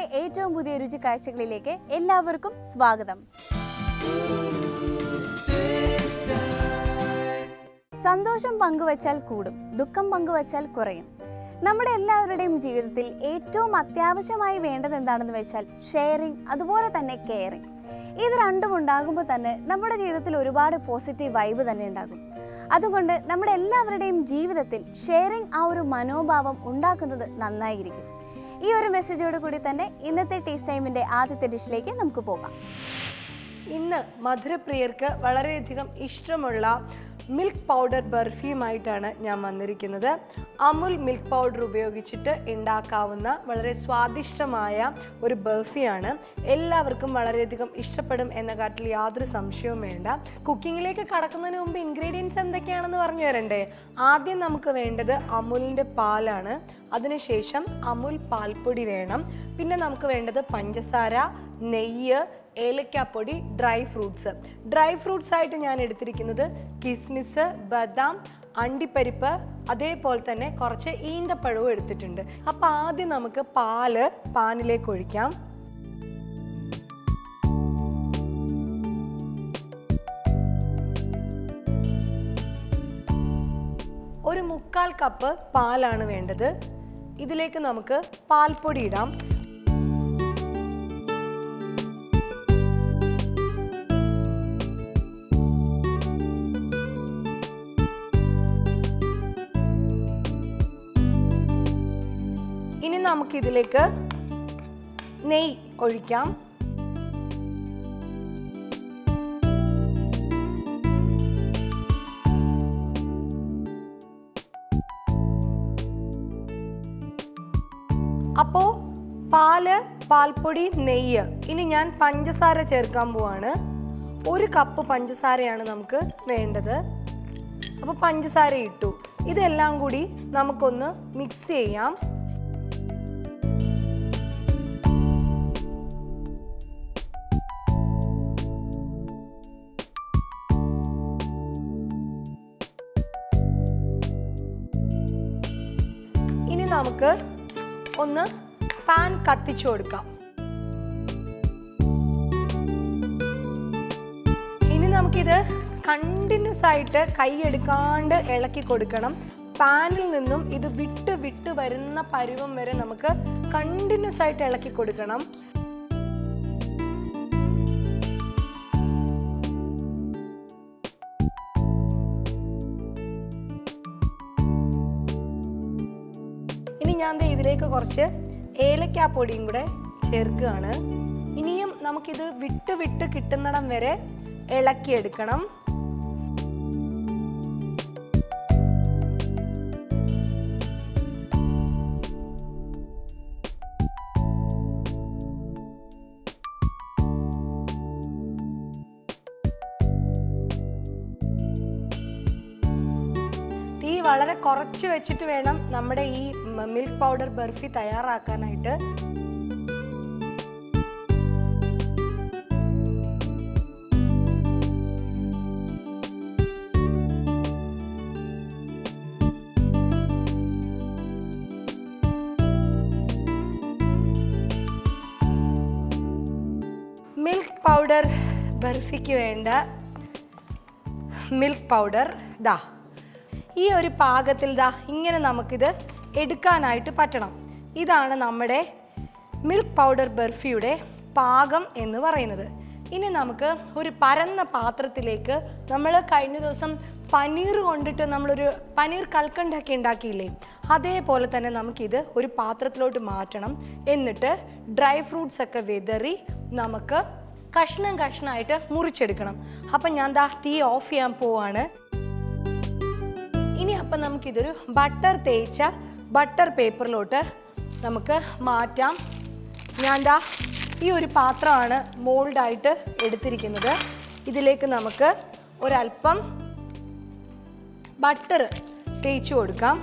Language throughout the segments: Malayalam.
ഏറ്റവും പുതിയ രുചി കാഴ്ചകളിലേക്ക് എല്ലാവർക്കും സ്വാഗതം സന്തോഷം പങ്കുവച്ചാൽ കൂടും ദുഃഖം പങ്കുവച്ചാൽ കുറയും നമ്മുടെ എല്ലാവരുടെയും ജീവിതത്തിൽ ഏറ്റവും അത്യാവശ്യമായി വേണ്ടത് എന്താണെന്ന് വെച്ചാൽ ഷെയറിങ് അതുപോലെ തന്നെ കെയറിങ് ഇത് രണ്ടും ഉണ്ടാകുമ്പോൾ തന്നെ നമ്മുടെ ജീവിതത്തിൽ ഒരുപാട് പോസിറ്റീവ് വൈബ് തന്നെ ഉണ്ടാകും അതുകൊണ്ട് നമ്മുടെ എല്ലാവരുടെയും ജീവിതത്തിൽ ഷെയറിങ് ആ ഒരു മനോഭാവം ഉണ്ടാക്കുന്നത് നന്നായിരിക്കും ഈ ഒരു മെസ്സേജോട് കൂടി തന്നെ ഇന്നത്തെ ടേസ്റ്റ് ടൈമിൻ്റെ ആദ്യത്തെ ഡിഷിലേക്ക് നമുക്ക് പോകാം ഇന്ന് മധുരപ്രിയർക്ക് വളരെയധികം ഇഷ്ടമുള്ള മിൽക്ക് പൗഡർ ബർഫിയുമായിട്ടാണ് ഞാൻ വന്നിരിക്കുന്നത് അമുൽ മിൽക്ക് പൗഡർ ഉപയോഗിച്ചിട്ട് ഉണ്ടാക്കാവുന്ന വളരെ സ്വാദിഷ്ടമായ ഒരു ബർഫിയാണ് എല്ലാവർക്കും വളരെയധികം ഇഷ്ടപ്പെടും എന്ന കാട്ടിൽ യാതൊരു സംശയവും വേണ്ട കുക്കിങ്ങിലേക്ക് കടക്കുന്നതിന് മുമ്പ് ഇൻഗ്രീഡിയൻസ് എന്തൊക്കെയാണെന്ന് പറഞ്ഞു തരണ്ടേ ആദ്യം നമുക്ക് വേണ്ടത് അമുലിൻ്റെ പാലാണ് അതിനുശേഷം അമുൽ പാൽപ്പൊടി വേണം പിന്നെ നമുക്ക് വേണ്ടത് പഞ്ചസാര നെയ്യ് ഏലക്കാപ്പൊടി ഡ്രൈ ഫ്രൂട്ട്സ് ഡ്രൈ ഫ്രൂട്ട്സ് ആയിട്ട് ഞാൻ എടുത്തിരിക്കുന്നത് കിസ്മിസ് ബദാം അണ്ടിപ്പരിപ്പ് അതേപോലെ തന്നെ കുറച്ച് ഈന്തപ്പഴവും എടുത്തിട്ടുണ്ട് അപ്പോൾ ആദ്യം നമുക്ക് പാല് പാനിലേക്ക് ഒഴിക്കാം ഒരു മുക്കാൽ കപ്പ് പാലാണ് വേണ്ടത് ഇതിലേക്ക് നമുക്ക് പാൽപ്പൊടി ഇടാം ഇനി നമുക്കിതിലേക്ക് നെയ്യ് ഒഴിക്കാം അപ്പോൾ പാല് പാൽപ്പൊടി നെയ്യ് ഇനി ഞാൻ പഞ്ചസാര ചേർക്കാൻ പോവാണ് ഒരു കപ്പ് പഞ്ചസാരയാണ് നമുക്ക് വേണ്ടത് അപ്പോൾ പഞ്ചസാര ഇട്ടു ഇതെല്ലാം കൂടി നമുക്കൊന്ന് മിക്സ് ചെയ്യാം ഇനി നമുക്ക് ഒന്ന് പാൻ കത്തിച്ചു കൊടുക്കാം ഇനി നമുക്കിത് കണ്ടിന്യൂസ് ആയിട്ട് കൈ എടുക്കാണ്ട് ഇളക്കി കൊടുക്കണം പാനിൽ നിന്നും ഇത് വിട്ട് വിട്ട് വരുന്ന പരുവം വരെ നമുക്ക് കണ്ടിന്യൂസ് ആയിട്ട് ഇളക്കി കൊടുക്കണം ഇനി ഞാൻ ദേ ഇതിലേക്ക് കുറച്ച് ഏലക്കാപ്പൊടിയും കൂടെ ചേർക്കുകയാണ് ഇനിയും നമുക്കിത് വിട്ട് വിട്ട് കിട്ടുന്നിടം വരെ ഇളക്കിയെടുക്കണം തീ വളരെ കുറച്ച് വെച്ചിട്ട് വേണം നമ്മുടെ ഈ മിൽക്ക് പൗഡർ ബർഫി തയ്യാറാക്കാനായിട്ട് മിൽക്ക് പൗഡർ ബർഫിക്ക് വേണ്ട മിൽക്ക് പൗഡർ ദാ ഈ ഒരു പാകത്തിൽ ദാ ഇങ്ങനെ നമുക്കിത് എടുക്കാനായിട്ട് പറ്റണം ഇതാണ് നമ്മുടെ മിൽക്ക് പൗഡർ ബർഫിയുടെ പാകം എന്ന് പറയുന്നത് ഇനി നമുക്ക് ഒരു പരന്ന പാത്രത്തിലേക്ക് നമ്മൾ കഴിഞ്ഞ ദിവസം പനീർ കൊണ്ടിട്ട് നമ്മളൊരു പനീർ കൽക്കണ്ടൊക്കെ ഉണ്ടാക്കിയില്ലേ അതേപോലെ തന്നെ നമുക്കിത് ഒരു പാത്രത്തിലോട്ട് മാറ്റണം എന്നിട്ട് ഡ്രൈ ഫ്രൂട്ട്സ് ഒക്കെ വിതറി നമുക്ക് കഷ്ണം കഷ്ണമായിട്ട് മുറിച്ചെടുക്കണം അപ്പം ഞാൻ ദാ തീ ഓഫ് ചെയ്യാൻ പോവാണ് ഇനി അപ്പം നമുക്കിതൊരു ബട്ടർ തേച്ച ബട്ടർ പേപ്പറിലോട്ട് നമുക്ക് മാറ്റാം ഞാൻ ദാ ഈ ഒരു പാത്രമാണ് മോൾഡായിട്ട് എടുത്തിരിക്കുന്നത് ഇതിലേക്ക് നമുക്ക് ഒരല്പം ബട്ടർ തേച്ച് കൊടുക്കാം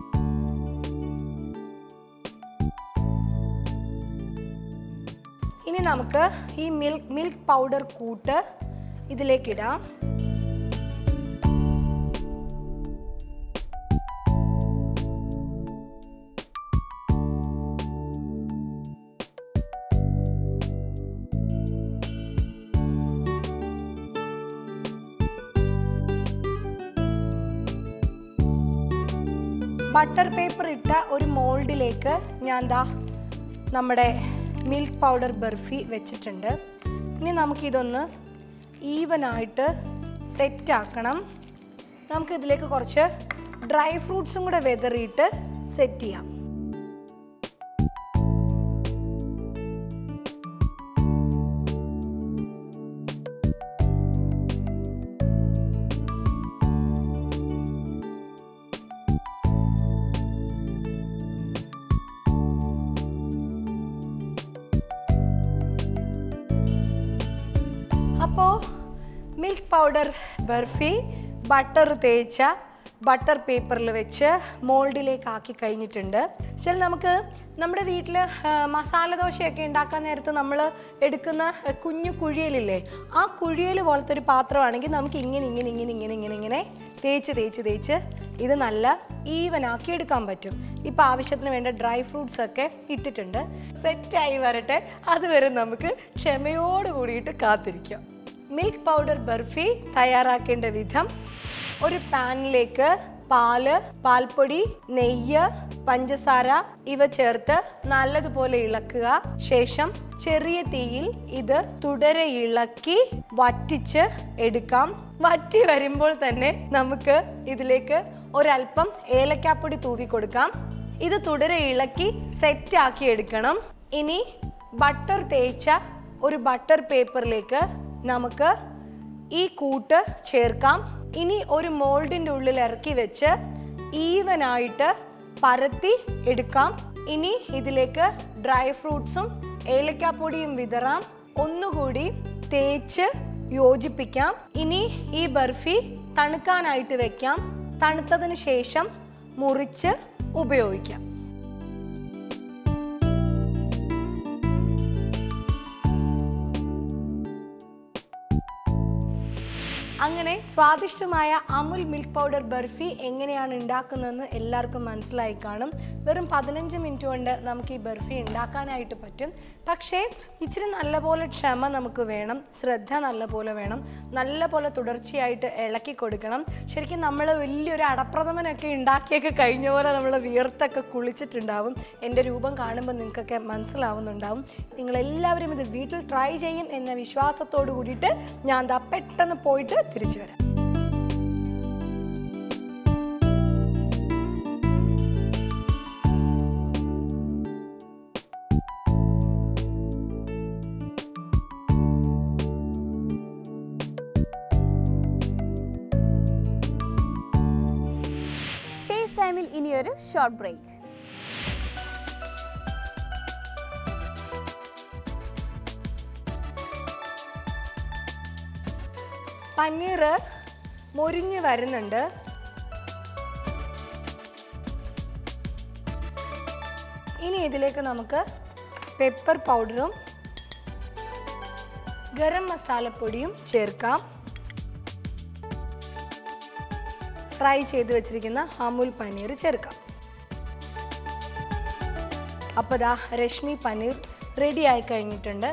ഇനി ഇനി നമുക്ക് ഈ മിൽക്ക് മിൽക്ക് പൗഡർ കൂട്ട് ഇതിലേക്കിടാം ബട്ടർ പേപ്പർ ഇട്ട ഒരു മോൾഡിലേക്ക് ഞാൻ ദാ നമ്മുടെ മിൽക്ക് പൗഡർ ബർഫി വെച്ചിട്ടുണ്ട് ഇനി നമുക്കിതൊന്ന് ഈവനായിട്ട് സെറ്റ് ആക്കണം നമുക്കിതിലേക്ക് കുറച്ച് ഡ്രൈ ഫ്രൂട്ട്സും കൂടെ വെതറിയിട്ട് സെറ്റ് ചെയ്യാം അപ്പോൾ മിൽക്ക് പൗഡർ ബർഫി ബട്ടർ തേച്ച ബട്ടർ പേപ്പറിൽ വെച്ച് മോൾഡിലേക്ക് ആക്കി കഴിഞ്ഞിട്ടുണ്ട് ചില നമുക്ക് നമ്മുടെ വീട്ടിൽ മസാല ദോശയൊക്കെ ഉണ്ടാക്കാൻ നേരത്ത് നമ്മൾ എടുക്കുന്ന ആ, കുഞ്ഞു കുഴിയലില്ലേ ആ കുഴിയൽ പോലത്തെ ഒരു പാത്രമാണെങ്കിൽ നമുക്ക് ഇങ്ങനെ ഇങ്ങനെ ഇങ്ങനെ ഇങ്ങനെ ഇങ്ങനെ ഇങ്ങനെ തേച്ച് തേച്ച് തേച്ച് ഇത് നല്ല ഈവൻ ആക്കി എടുക്കാൻ പറ്റും ഇപ്പം ആവശ്യത്തിന് വേണ്ട ഡ്രൈ ഫ്രൂട്ട്സ് ഒക്കെ ഇട്ടിട്ടുണ്ട് സെറ്റായി വരട്ടെ അതുവരെ നമുക്ക് ക്ഷമയോട് കൂടിയിട്ട് കാത്തിരിക്കാം മിൽക്ക് പൗഡർ ബർഫി തയ്യാറാക്കേണ്ട വിധം ഒരു പാനിലേക്ക് പാല് പാൽപ്പൊടി നെയ്യ് പഞ്ചസാര ഇവ ചേർത്ത് നല്ലതുപോലെ ഇളക്കുക ശേഷം ചെറിയ തീയിൽ ഇത് തുടരെ ഇളക്കി വറ്റിച്ച് എടുക്കാം വറ്റി വരുമ്പോൾ തന്നെ നമുക്ക് ഇതിലേക്ക് ഒരല്പം ഏലക്കാപ്പൊടി തൂവി കൊടുക്കാം ഇത് തുടരെ ഇളക്കി സെറ്റ് ആക്കി എടുക്കണം ഇനി ബട്ടർ തേച്ച ഒരു ബട്ടർ പേപ്പറിലേക്ക് നമുക്ക് ഈ കൂട്ട് ചേർക്കാം ഇനി ഒരു മോൾഡിൻ്റെ ഉള്ളിൽ ഇറക്കി വെച്ച് ഈവനായിട്ട് പരത്തി എടുക്കാം ഇനി ഇതിലേക്ക് ഡ്രൈ ഫ്രൂട്ട്സും ഏലക്കാപ്പൊടിയും വിതറാം ഒന്നുകൂടി തേച്ച് യോജിപ്പിക്കാം ഇനി ഈ ബർഫി തണുക്കാനായിട്ട് വെക്കാം തണുത്തതിന് ശേഷം മുറിച്ച് ഉപയോഗിക്കാം അങ്ങനെ സ്വാദിഷ്ടമായ അമുൽ മിൽക്ക് പൗഡർ ബർഫി എങ്ങനെയാണ് ഉണ്ടാക്കുന്നതെന്ന് എല്ലാവർക്കും മനസ്സിലായി കാണും വെറും പതിനഞ്ച് മിനിറ്റ് കൊണ്ട് നമുക്ക് ഈ ബർഫി ഉണ്ടാക്കാനായിട്ട് പറ്റും പക്ഷേ ഇച്ചിരി നല്ലപോലെ ക്ഷമ നമുക്ക് വേണം ശ്രദ്ധ നല്ലപോലെ വേണം നല്ലപോലെ തുടർച്ചയായിട്ട് ഇളക്കി കൊടുക്കണം ശരിക്കും നമ്മൾ വലിയൊരു അടപ്രഥമനൊക്കെ ഉണ്ടാക്കിയൊക്കെ കഴിഞ്ഞ പോലെ നമ്മൾ വിയർത്തൊക്കെ കുളിച്ചിട്ടുണ്ടാവും എൻ്റെ രൂപം കാണുമ്പോൾ നിങ്ങൾക്കൊക്കെ മനസ്സിലാവുന്നുണ്ടാവും നിങ്ങളെല്ലാവരും ഇത് വീട്ടിൽ ട്രൈ ചെയ്യും എന്ന വിശ്വാസത്തോട് കൂടിയിട്ട് ഞാൻ ദാ പെട്ടെന്ന് പോയിട്ട് തിരിച്ചു വരാം ടേസ്റ്റ് ടൈമിൽ ഇനിയൊരു ഷോർട്ട് ബ്രേക്ക് പനീർ മൊരിഞ്ഞ് വരുന്നുണ്ട് ഇനി ഇതിലേക്ക് നമുക്ക് പെപ്പർ പൗഡറും ഗരം മസാലപ്പൊടിയും ചേർക്കാം ഫ്രൈ ചെയ്ത് വെച്ചിരിക്കുന്ന അമുൽ പനീർ ചേർക്കാം അപ്പോൾ ദാ രശ്മി പനീർ റെഡി ആയി കഴിഞ്ഞിട്ടുണ്ട്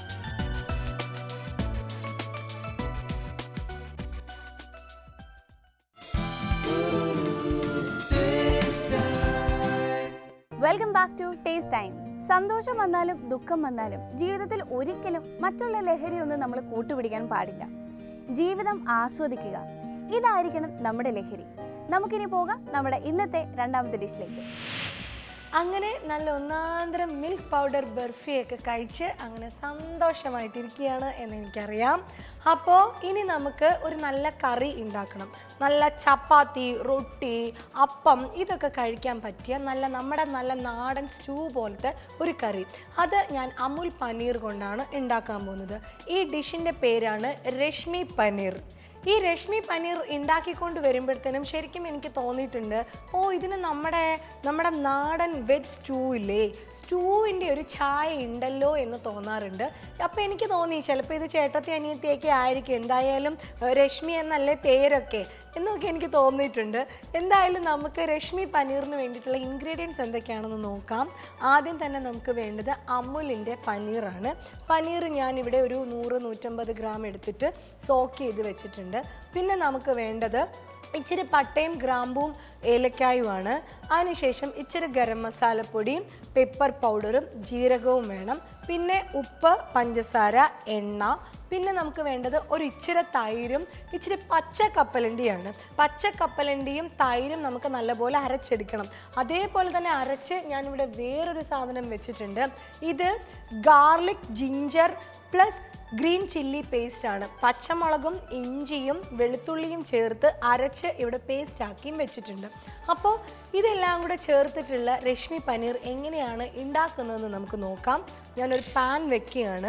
welcome back to taste time സന്തോഷം വന്നാലും ദുഃഖം വന്നാലും ജീവിതത്തിൽ ഒരിക്കലും മറ്റുള്ള ലഹരിയൊന്നും നമ്മൾ കൂട്ടുപിടിക്കാൻ പാടില്ല ജീവിതം ആസ്വദിക്കുക ഇതായിരിക്കണം നമ്മുടെ ലഹരി നമുക്കിനി പോകാം നമ്മുടെ ഇന്നത്തെ രണ്ടാമത്തെ ഡിഷിലേക്ക് അങ്ങനെ നല്ല ഒന്നാന്തരം മിൽക്ക് പൗഡർ ബർഫിയൊക്കെ കഴിച്ച് അങ്ങനെ സന്തോഷമായിട്ടിരിക്കുകയാണ് എന്ന് എനിക്കറിയാം അപ്പോൾ ഇനി നമുക്ക് ഒരു നല്ല കറി ഉണ്ടാക്കണം നല്ല ചപ്പാത്തി റൊട്ടി അപ്പം ഇതൊക്കെ കഴിക്കാൻ പറ്റിയ നല്ല നമ്മുടെ നല്ല നാടൻ സ്റ്റൂ പോലത്തെ ഒരു കറി അത് ഞാൻ അമുൽ പനീർ കൊണ്ടാണ് ഉണ്ടാക്കാൻ പോകുന്നത് ഈ ഡിഷിൻ്റെ പേരാണ് രശ്മി പനീർ ഈ രശ്മി പനീർ ഉണ്ടാക്കിക്കൊണ്ട് വരുമ്പോഴത്തേനും ശരിക്കും എനിക്ക് തോന്നിയിട്ടുണ്ട് ഓ ഇതിന് നമ്മുടെ നമ്മുടെ നാടൻ വെജ് സ്റ്റൂ ഇല്ലേ സ്റ്റൂവിൻ്റെ ഒരു ചായ ഉണ്ടല്ലോ എന്ന് തോന്നാറുണ്ട് അപ്പോൾ എനിക്ക് തോന്നി ചിലപ്പോൾ ഇത് ചേട്ടത്തി അനിയത്തിയൊക്കെ ആയിരിക്കും എന്തായാലും ഏഹ്, രശ്മി എന്നല്ലേ പേരൊക്കെ എന്നൊക്കെ എനിക്ക് തോന്നിയിട്ടുണ്ട് എന്തായാലും നമുക്ക് രശ്മി പനീറിന് വേണ്ടിയിട്ടുള്ള ഇൻഗ്രീഡിയൻസ് എന്തൊക്കെയാണെന്ന് നോക്കാം ആദ്യം തന്നെ നമുക്ക് വേണ്ടത് അമുലിൻ്റെ പനീറാണ് പനീർ ഞാനിവിടെ ഒരു നൂറ് നൂറ്റമ്പത് ഗ്രാം എടുത്തിട്ട് സോക്ക് ചെയ്ത് വെച്ചിട്ടുണ്ട് പിന്നെ നമുക്ക് വേണ്ടത് ഇച്ചിരി പട്ടയും ഗ്രാമ്പും ഏലക്കായുമാണ് അതിനുശേഷം ഇച്ചിരി ഗരം മസാലപ്പൊടിയും പെപ്പർ പൗഡറും ജീരകവും വേണം പിന്നെ ഉപ്പ് പഞ്ചസാര എണ്ണ പിന്നെ നമുക്ക് വേണ്ടത് ഒരു ഇച്ചിരി തൈരും ഇച്ചിരി പച്ച കപ്പലണ്ടിയാണ് പച്ച കപ്പലണ്ടിയും തൈരും നമുക്ക് നല്ലപോലെ അരച്ചെടുക്കണം അതേപോലെ തന്നെ അരച്ച് ഞാനിവിടെ വേറൊരു സാധനം വെച്ചിട്ടുണ്ട് ഇത് garlic ginger plus green chilli paste ആണ് പച്ചമുളകും ഇഞ്ചിയും വെളുത്തുള്ളിയും ചേർത്ത് അരച്ച് ഇവിടെ പേസ്റ്റ് ആക്കിയും വെച്ചിട്ടുണ്ട് അപ്പോൾ ഇതെല്ലാം കൂടെ ചേർത്തിട്ടുള്ള രശ്മി പനീർ എങ്ങനെയാണ് ഉണ്ടാക്കുന്നതെന്ന് നമുക്ക് നോക്കാം ഞാനൊരു പാൻ വെക്കുകയാണ്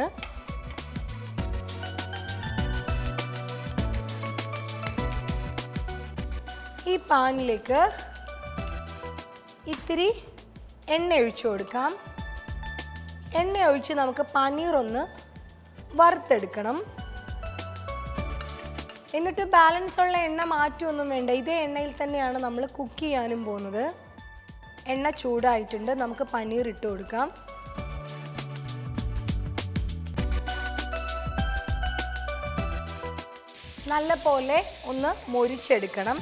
ഈ പാനിലേക്ക് ഇത്തിരി എണ്ണ ഒഴിച്ചു കൊടുക്കാം എണ്ണ ഒഴിച്ച് നമുക്ക് പനീർ ഒന്ന് വറുത്തെടുക്കണം എന്നിട്ട് ബാലൻസ് ഉള്ള എണ്ണ മാറ്റമൊന്നും വേണ്ട ഇതേ എണ്ണയിൽ തന്നെയാണ് നമ്മൾ കുക്ക് ചെയ്യാനും പോകുന്നത് എണ്ണ ചൂടായിട്ടുണ്ട് നമുക്ക് പനീർ ഇട്ട് കൊടുക്കാം നല്ല പോലെ ഒന്ന് മൊരിച്ചെടുക്കണം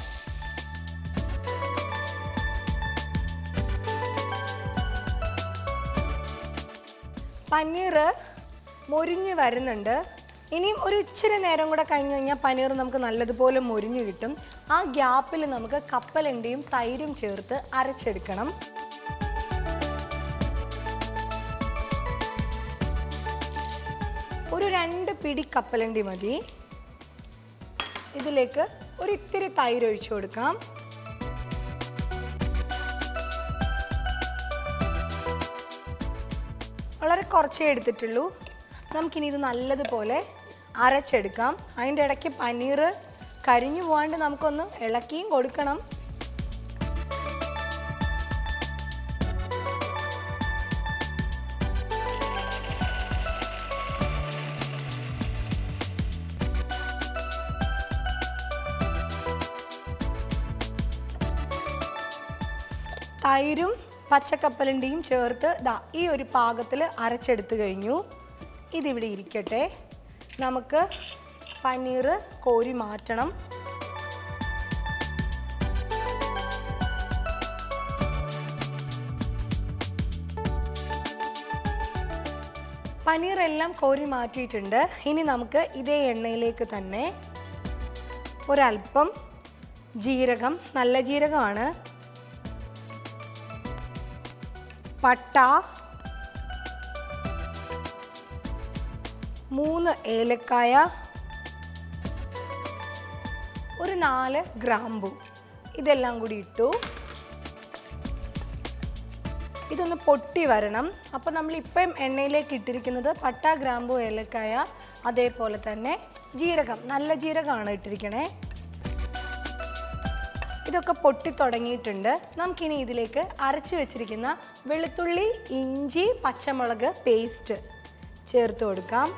പനീർ മൊരിഞ്ഞ് വരുന്നുണ്ട് ഇനിയും ഒരു ഇച്ചിരി നേരം കൂടെ കഴിഞ്ഞ് കഴിഞ്ഞാൽ പനീർ നമുക്ക് നല്ലതുപോലെ മൊരിഞ്ഞ് കിട്ടും ആ ഗ്യാപ്പിൽ നമുക്ക് കപ്പലണ്ടിയും തൈരും ചേർത്ത് അരച്ചെടുക്കണം ഒരു രണ്ട് പിടി കപ്പലണ്ടി മതി ഇതിലേക്ക് ഒരു ഇത്തിരി തൈര് ഒഴിച്ചു കൊടുക്കാം വളരെ കുറച്ചേ എടുത്തിട്ടുള്ളൂ നമുക്കിനി ഇത് നല്ലതുപോലെ അരച്ചെടുക്കാം അതിൻ്റെ ഇടയ്ക്ക് പനീർ കരിഞ്ഞു പോകാണ്ട് നമുക്കൊന്ന് ഇളക്കിയും കൊടുക്കണം തൈരും പച്ചക്കപ്പലണ്ടിയും ചേർത്ത് ദാ ഈ ഒരു പാകത്തിൽ അരച്ചെടുത്ത് കഴിഞ്ഞു ഇതിവിടെ ഇരിക്കട്ടെ നമുക്ക് പനീർ കോരി മാറ്റണം പനീറെല്ലാം കോരി മാറ്റിയിട്ടുണ്ട് ഇനി നമുക്ക് ഇതേ എണ്ണയിലേക്ക് തന്നെ ഒരല്പം ജീരകം നല്ല ജീരകമാണ് പട്ട മൂന്ന് ഏലക്കായ ഒരു നാല് ഗ്രാമ്പു ഇതെല്ലാം കൂടി ഇട്ടു ഇതൊന്ന് പൊട്ടി വരണം അപ്പോൾ നമ്മൾ ഇപ്പം എണ്ണയിലേക്ക് ഇട്ടിരിക്കുന്നത് പട്ട ഗ്രാമ്പു ഏലക്കായ അതേപോലെ തന്നെ ജീരകം നല്ല ജീരകമാണ് ഇട്ടിരിക്കണേ ഇതൊക്കെ പൊട്ടി തുടങ്ങിയിട്ടുണ്ട് നമുക്കിനി ഇതിലേക്ക് അരച്ച് വെച്ചിരിക്കുന്ന വെളുത്തുള്ളി ഇഞ്ചി പച്ചമുളക് പേസ്റ്റ് ചേർത്ത് കൊടുക്കാം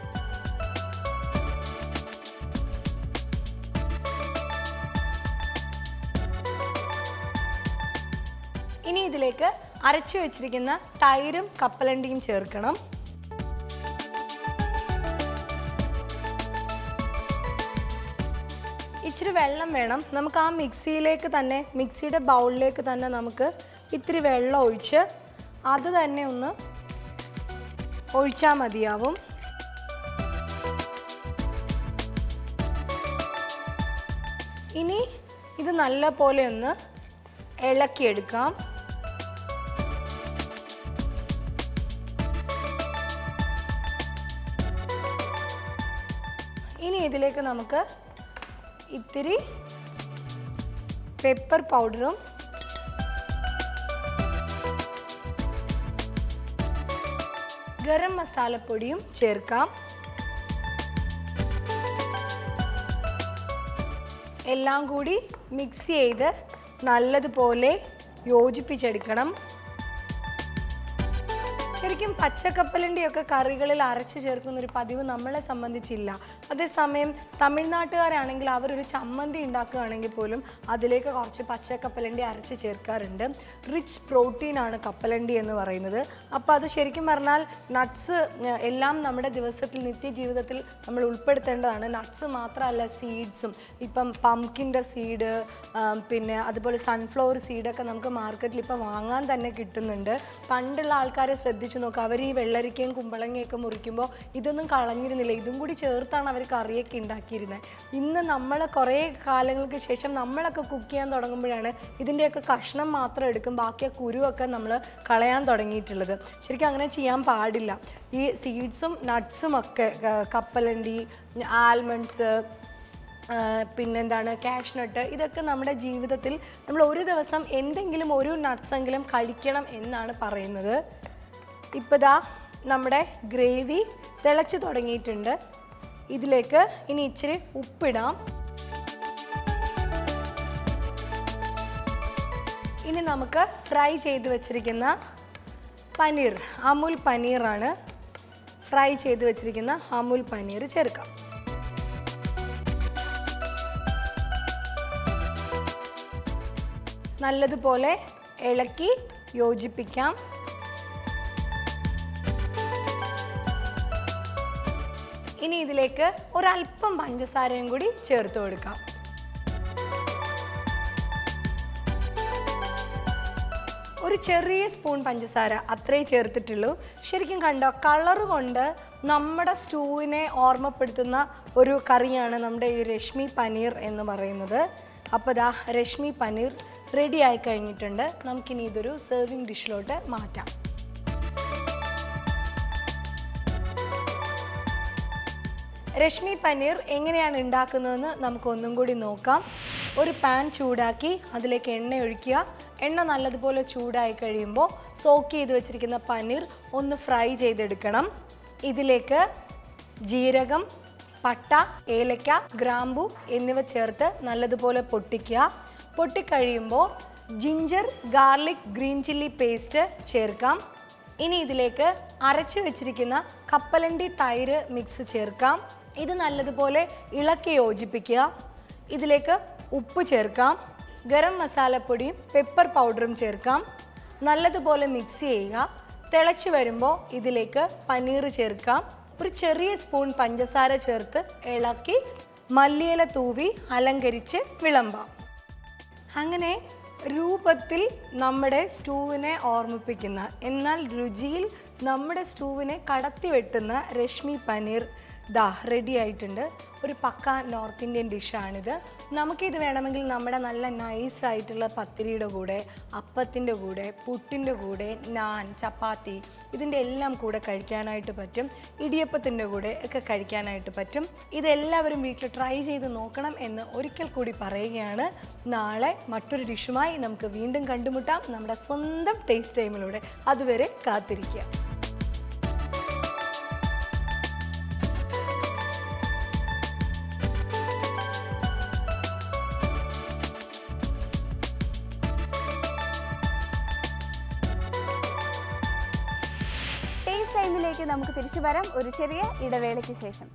ഇനി ഇതിലേക്ക് അരച്ചു വെച്ചിരിക്കുന്ന തൈരും കപ്പലണ്ടിയും ചേർക്കണം ഇച്ചിരി വെള്ളം വേണം നമുക്ക് ആ മിക്സിയിലേക്ക് തന്നെ മിക്സിയുടെ ബൗളിലേക്ക് തന്നെ നമുക്ക് ഇത്തിരി വെള്ളം ഒഴിച്ച് അത് തന്നെ ഒന്ന് ഒഴിച്ചാൽ മതിയാവും ഇനി ഇത് നല്ല പോലെ ഒന്ന് ഇളക്കിയെടുക്കാം ഇനി ഇതിലേക്ക് നമുക്ക് ഇത്തിരി പെപ്പർ പൗഡറും ഗരം മസാലപ്പൊടിയും ചേർക്കാം എല്ലാം കൂടി മിക്സ് ചെയ്ത് നല്ലതുപോലെ യോജിപ്പിച്ചെടുക്കണം ശരിക്കും പച്ചക്കപ്പലിൻ്റെയൊക്കെ കറികളിൽ അരച്ച് ചേർക്കുന്ന ഒരു പതിവ് നമ്മളെ സംബന്ധിച്ചില്ല അതേസമയം തമിഴ്നാട്ടുകാരാണെങ്കിൽ അവരൊരു ചമ്മന്തി ഉണ്ടാക്കുകയാണെങ്കിൽ പോലും അതിലേക്ക് കുറച്ച് പച്ചക്കപ്പലണ്ടി അരച്ച് ചേർക്കാറുണ്ട് റിച്ച് പ്രോട്ടീനാണ് കപ്പലണ്ടി എന്ന് പറയുന്നത് അപ്പോൾ അത് ശരിക്കും പറഞ്ഞാൽ നട്ട്സ് എല്ലാം നമ്മുടെ ദിവസത്തിൽ നിത്യജീവിതത്തിൽ നമ്മൾ ഉൾപ്പെടുത്തേണ്ടതാണ് നട്ട്സ് മാത്രമല്ല സീഡ്സും ഇപ്പം പംകിൻ്റെ സീഡ് പിന്നെ അതുപോലെ സൺഫ്ലവർ സീഡൊക്കെ നമുക്ക് മാർക്കറ്റിൽ ഇപ്പോൾ വാങ്ങാൻ തന്നെ കിട്ടുന്നുണ്ട് പണ്ടുള്ള ആൾക്കാരെ ശ്രദ്ധിച്ചു നോക്കുക അവർ ഈ വെള്ളരിക്കയും കുമ്പളങ്ങയൊക്കെ മുറിക്കുമ്പോൾ ഇതൊന്നും കളഞ്ഞിരുന്നില്ല ഇതും കൂടി ചേർത്താണ് അവർ കറിയൊക്കെ ഉണ്ടാക്കിയിരുന്നത് ഇന്ന് നമ്മൾ കുറേ കാലങ്ങൾക്ക് ശേഷം നമ്മളൊക്കെ കുക്ക് ചെയ്യാൻ തുടങ്ങുമ്പോഴാണ് ഇതിൻ്റെയൊക്കെ കഷ്ണം മാത്രം എടുക്കും ബാക്കി ആ കുരുവൊക്കെ നമ്മൾ കളയാൻ തുടങ്ങിയിട്ടുള്ളത് ശരിക്കും അങ്ങനെ ചെയ്യാൻ പാടില്ല ഈ സീഡ്സും നട്ട്സും ഒക്കെ ക- കപ്പലണ്ടി ആൽമണ്ട്സ് പിന്നെന്താണ് കാഷ്നട്ട് ഇതൊക്കെ നമ്മുടെ ജീവിതത്തിൽ നമ്മൾ ഒരു ദിവസം എന്തെങ്കിലും ഒരു നട്ട്സെങ്കിലും കഴിക്കണം എന്നാണ് പറയുന്നത് ഇപ്പോൾ ദാ നമ്മുടെ ഗ്രേവി തിളച്ച് തുടങ്ങിയിട്ടുണ്ട് ഇതിലേക്ക് ഇനി ഇച്ചിരി ഉപ്പിടാം ഇനി നമുക്ക് ഫ്രൈ ചെയ്ത് വെച്ചിരിക്കുന്ന പനീർ അമുൽ പനീറാണ് ഫ്രൈ ചെയ്ത് വെച്ചിരിക്കുന്ന അമുൽ പനീർ ചേർക്കാം നല്ലതുപോലെ ഇളക്കി യോജിപ്പിക്കാം ഇനി ഇതിലേക്ക് ഒരല്പം പഞ്ചസാരയും കൂടി ചേർത്ത് കൊടുക്കാം ഒരു ചെറിയ സ്പൂൺ പഞ്ചസാര അത്രേ ചേർത്തിട്ടുള്ളൂ ശരിക്കും കണ്ടോ കളർ കൊണ്ട് നമ്മുടെ സ്റ്റൂവിനെ ഓർമ്മപ്പെടുത്തുന്ന ഒരു കറിയാണ് നമ്മുടെ ഈ രശ്മി പനീർ എന്ന് പറയുന്നത് അപ്പോൾ ദാ രശ്മി പനീർ റെഡി ആയി കഴിഞ്ഞിട്ടുണ്ട് നമുക്കിനി ഇതൊരു സെർവിങ് ഡിഷിലോട്ട് മാറ്റാം രശ്മി പനീർ എങ്ങനെയാണ് ഉണ്ടാക്കുന്നതെന്ന് നമുക്ക് ഒന്നും കൂടി നോക്കാം ഒരു പാൻ ചൂടാക്കി അതിലേക്ക് എണ്ണ ഒഴിക്കുക എണ്ണ നല്ലതുപോലെ ചൂടായി കഴിയുമ്പോൾ സോക്ക് ചെയ്ത് വെച്ചിരിക്കുന്ന പനീർ ഒന്ന് ഫ്രൈ ചെയ്തെടുക്കണം ഇതിലേക്ക് ജീരകം പട്ട ഏലക്ക ഗ്രാമ്പു എന്നിവ ചേർത്ത് നല്ലതുപോലെ പൊട്ടിക്കുക പൊട്ടിക്കഴിയുമ്പോൾ ginger garlic green chilli paste ചേർക്കാം ഇനി ഇതിലേക്ക് അരച്ചു വെച്ചിരിക്കുന്ന കപ്പലണ്ടി തൈര് മിക്സ് ചേർക്കാം ഇത് നല്ലതുപോലെ ഇളക്കി യോജിപ്പിക്കുക ഇതിലേക്ക് ഉപ്പ് ചേർക്കാം ഗരം മസാലപ്പൊടിയും പെപ്പർ പൗഡറും ചേർക്കാം നല്ലതുപോലെ മിക്സ് ചെയ്യുക തിളച്ച് വരുമ്പോൾ ഇതിലേക്ക് പനീർ ചേർക്കാം ഒരു ചെറിയ സ്പൂൺ പഞ്ചസാര ചേർത്ത് ഇളക്കി മല്ലിയില തൂവി അലങ്കരിച്ച് വിളമ്പാം അങ്ങനെ രൂപത്തിൽ നമ്മുടെ സ്റ്റൂവിനെ ഓർമ്മിപ്പിക്കുന്ന എന്നാൽ രുചിയിൽ നമ്മുടെ സ്റ്റൂവിനെ കടത്തി വെട്ടുന്ന രശ്മി പനീർ ദാ റെഡി ആയിട്ടുണ്ട് ഒരു പക്ക നോർത്ത് ഇന്ത്യൻ ഡിഷാണിത് നമുക്കിത് വേണമെങ്കിൽ നമ്മുടെ നല്ല നൈസ് ആയിട്ടുള്ള പത്തിരിയുടെ കൂടെ അപ്പത്തിൻ്റെ കൂടെ പുട്ടിൻ്റെ കൂടെ നാൻ ചപ്പാത്തി ഇതിൻ്റെ എല്ലാം കൂടെ കഴിക്കാനായിട്ട് പറ്റും ഇടിയപ്പത്തിൻ്റെ കൂടെ ഒക്കെ കഴിക്കാനായിട്ട് പറ്റും ഇതെല്ലാവരും വീട്ടിൽ ട്രൈ ചെയ്ത് നോക്കണം എന്ന് ഒരിക്കൽ കൂടി പറയുകയാണ് നാളെ മറ്റൊരു ഡിഷുമായി നമുക്ക് വീണ്ടും കണ്ടുമുട്ടാം നമ്മുടെ സ്വന്തം ടേസ്റ്റ് ടൈമിലൂടെ അതുവരെ കാത്തിരിക്കുക ടേസ്റ്റ് ടൈമിലേക്ക് നമുക്ക് തിരിച്ചു വരാം ഒരു ചെറിയ ഇടവേളയ്ക്ക് ശേഷം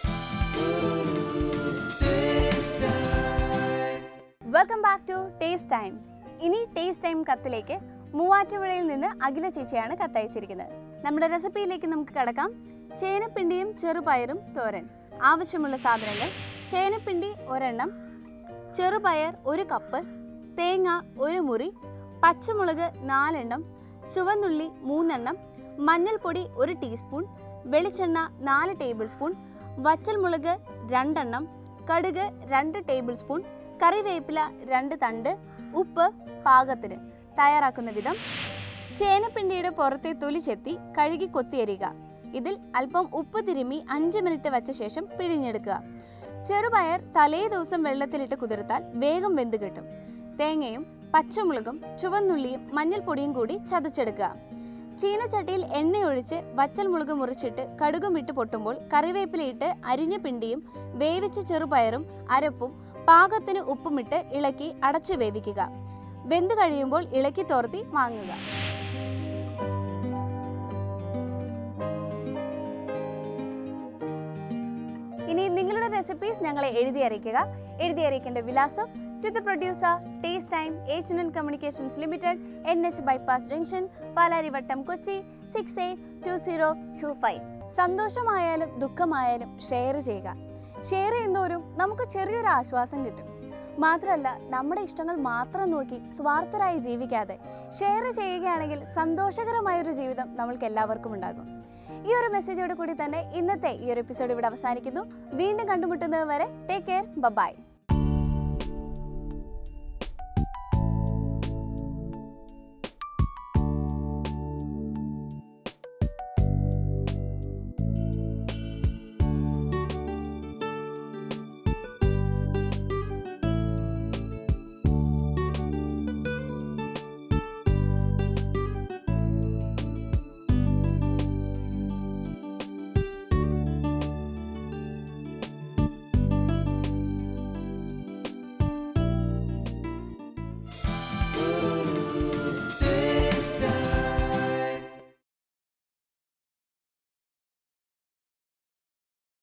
welcome back to taste time ഇനി ടേസ്റ്റ് ടൈം കത്തിലേക്ക് മൂവാറ്റുപുഴയിൽ നിന്ന് അഖില ചേച്ചിയാണ് കത്തയച്ചിരിക്കുന്നത് നമ്മുടെ റെസിപ്പിയിലേക്ക് നമുക്ക് കടക്കാം ചേനപ്പിണ്ടിയും ചെറുപയറും തോരൻ ആവശ്യമുള്ള സാധനങ്ങൾ ചേനപ്പിണ്ടി ഒരെണ്ണം ചെറുപയർ ഒരു കപ്പ് തേങ്ങ ഒരു മുറി പച്ചമുളക് നാലെണ്ണം ചുവന്നുള്ളി മൂന്നെണ്ണം മഞ്ഞൾപ്പൊടി ഒരു ടീസ്പൂൺ വെളിച്ചെണ്ണ നാല് ടേബിൾ സ്പൂൺ വറ്റൽമുളക് രണ്ടെണ്ണം കടുക് രണ്ട് ടേബിൾ സ്പൂൺ കറിവേപ്പില രണ്ട് തണ്ട് ഉപ്പ് പാകത്തിന് തയ്യാറാക്കുന്ന വിധം ചേനപ്പിണ്ടിയുടെ പുറത്തെ തൊലി ചെത്തി കഴുകി കൊത്തിയരിക ഇതിൽ അല്പം ഉപ്പ് തിരുമ്മി അഞ്ച് മിനിറ്റ് വച്ച ശേഷം പിഴിഞ്ഞെടുക്കുക ചെറുപയർ തലേ ദിവസം വെള്ളത്തിലിട്ട് കുതിർത്താൽ വേഗം വെന്ത് കിട്ടും തേങ്ങയും പച്ചമുളകും ചുവന്നുള്ളിയും മഞ്ഞൾപ്പൊടിയും കൂടി ചതച്ചെടുക്കുക ചീനച്ചട്ടിയിൽ എണ്ണയൊഴിച്ച് വറ്റൽമുളക് മുറിച്ചിട്ട് കടുകും ഇട്ട് പൊട്ടുമ്പോൾ കറിവേപ്പിലയിട്ട് അരിഞ്ഞ പിണ്ടിയും വേവിച്ച ചെറുപയറും അരപ്പും പാകത്തിന് ഉപ്പുമിട്ട് ഇളക്കി അടച്ചു വേവിക്കുക വെന്ത് കഴിയുമ്പോൾ ഇളക്കി തോർത്തി വാങ്ങുക ഇനി നിങ്ങളുടെ റെസിപ്പീസ് ഞങ്ങളെ എഴുതി അറിയിക്കുക എഴുതി അറിയിക്കേണ്ട വിലാസം to the producer taste time Asian and Communications Limited N H bypass junction Palarivattom Kochi six eight two zero two five സന്തോഷമായാലും ദുഃഖമായാലും ഷെയർ ചെയ്യുക ഷെയർ ചെയ്യുന്നവരും നമുക്ക് ചെറിയൊരു ആശ്വാസം കിട്ടും മാത്രമല്ല നമ്മുടെ ഇഷ്ടങ്ങൾ മാത്രം നോക്കി സ്വാർത്ഥരായി ജീവിക്കാതെ ഷെയർ ചെയ്യുകയാണെങ്കിൽ സന്തോഷകരമായ ഒരു ജീവിതം നമ്മൾക്ക് എല്ലാവർക്കും ഉണ്ടാകും ഈ ഒരു മെസ്സേജോട് കൂടി തന്നെ ഇന്നത്തെ ഈ ഒരു എപ്പിസോഡ് ഇവിടെ അവസാനിക്കുന്നു വീണ്ടും കണ്ടുമുട്ടുന്നത് വരെ ടേക്ക് കെയർ ബൈ